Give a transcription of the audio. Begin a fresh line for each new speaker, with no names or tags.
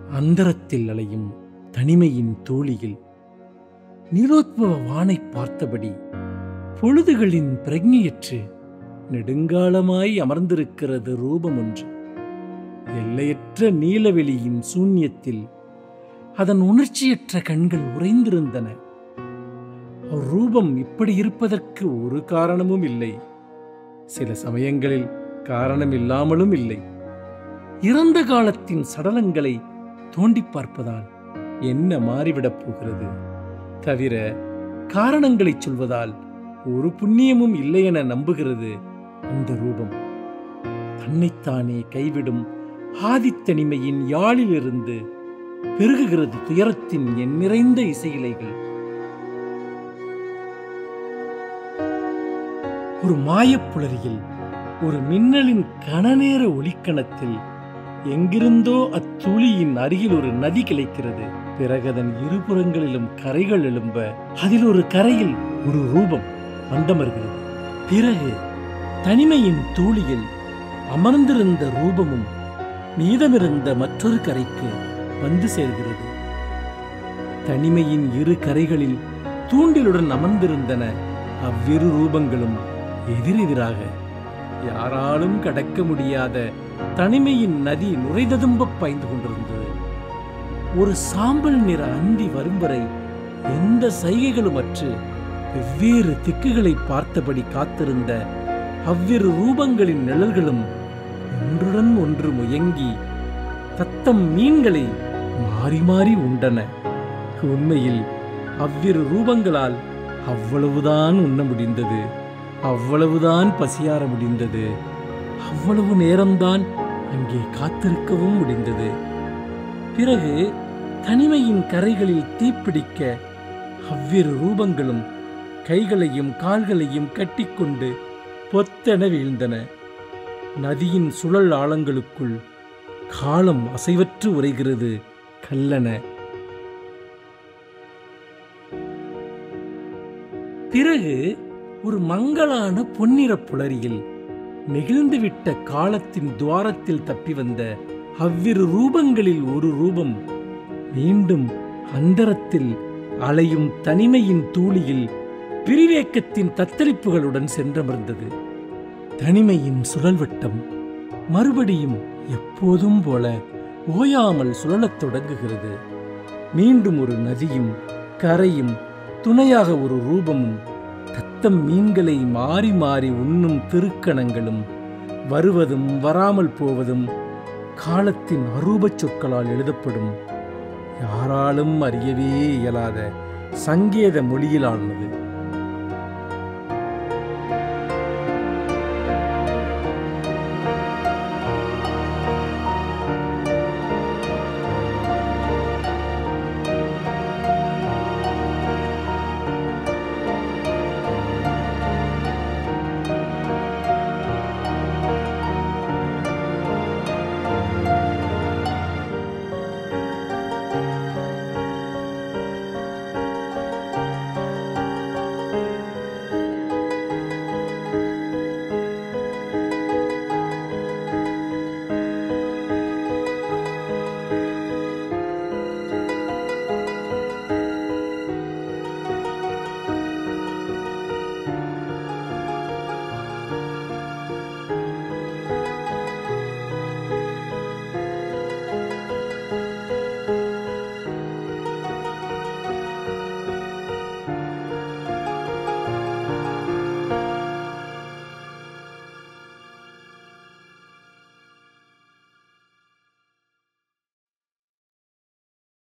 அந்தரத்தில் அலையும் தனிமையின் தோழியில் நிரோத்பவ வானை பார்த்தபடி பொழுதுகளின் பிரಜ್ஞையற்று நெடுங்காலமாய் அமர்ந்திருக்கிறது ரூபம் ஒன்று எல்லையற்ற நீலவெளியின் சூன்யத்தில் அதன் உணர்ச்சியற்ற கண்கள் உறைந்திருந்தன ரூபம் இப்படி இருப்பதற்கு ஒரு காரணமும் இல்லை சில சமயங்களில் காரணம் இல்லாமலும் இல்லை இறந்த காலத்தின் சடலங்களை தோண்டி பார்ப்பதால் என்ன மாறிவிடப் போகிறது தவிர காரணங்களை சொல்வதால் ஒரு புண்ணியமும் இல்லை என நம்புகிறது அந்த ரூபம் தன்னைத்தானே கைவிடும் ஆதித்தனிமையின் யாழிலிருந்து பெருகுகிறது துயரத்தின் என் நிறைந்த இசையிலைகள் ஒரு மாயப்புலரியில் ஒரு மின்னலின் கணநேர ஒளிக்கணத்தில் எங்கிருந்தோ அத்துளியின் அருகில் ஒரு நதி கிளைக்கிறது பிறகதன் இருபுறங்களிலும் கரைகள் எழும்ப அதில் ஒரு கரையில் ஒரு ரூபம் வந்தமர்கிறது பிறகு தனிமையின் தூளியில் அமர்ந்திருந்த ரூபமும் மீதமிருந்த மற்றொரு கரைக்கு வந்து சேர்கிறது தனிமையின் இரு கரைகளில் தூண்டிலுடன் அமர்ந்திருந்தன அவ்விரு ரூபங்களும் எதிரெதிராக யாராலும் கடக்க முடியாத தனிமையின் நதி நுரைததும்ப பாய்ந்து கொண்டிருந்தது ஒரு சாம்பல் நிற அந்தி வரும் வரை எந்த சைகைகளும் அற்று வெவ்வேறு திக்குகளை பார்த்தபடி காத்திருந்த அவ்விரு ரூபங்களின் நிழல்களும் ஒன்றுடன் ஒன்று முயங்கி தத்தம் மீன்களை மாறி மாறி உண்டன உண்மையில் அவ்விரு ரூபங்களால் அவ்வளவுதான் உண்ண முடிந்தது அவ்வளவுதான் பசியார முடிந்தது அவ்வளவு நேரம்தான் அங்கே காத்திருக்கவும் முடிந்தது பிறகு தனிமையின் கரைகளில் தீப்பிடிக்க அவ்விரு ரூபங்களும் கைகளையும் கால்களையும் கட்டிக்கொண்டு பொத்தென வீழ்ந்தன நதியின் சுழல் ஆழங்களுக்குள் காலம் அசைவற்று உரைகிறது கல்லன பிறகு ஒரு மங்களான பொன்னிற புலரியில் நெகிழ்ந்துவிட்ட காலத்தின் துவாரத்தில் தப்பி வந்த அவ்விரு ரூபங்களில் ஒரு ரூபம் மீண்டும் அந்தரத்தில் அலையும் தனிமையின் தூளியில் பிரிவேக்கத்தின் தத்தளிப்புகளுடன் சென்றமர்ந்தது தனிமையின் சுழல்வட்டம் மறுபடியும் எப்போதும் போல ஓயாமல் சுழலத் தொடங்குகிறது மீண்டும் ஒரு நதியும் கரையும் துணையாக ஒரு ரூபமும் தத்தம் மீன்களை மாறி மாறி உண்ணும் திருக்கணங்களும் வருவதும் வராமல் போவதும் காலத்தின் அரூபச் சொற்களால் எழுதப்படும் யாராலும் அறியவே இயலாத சங்கேத மொழியிலானது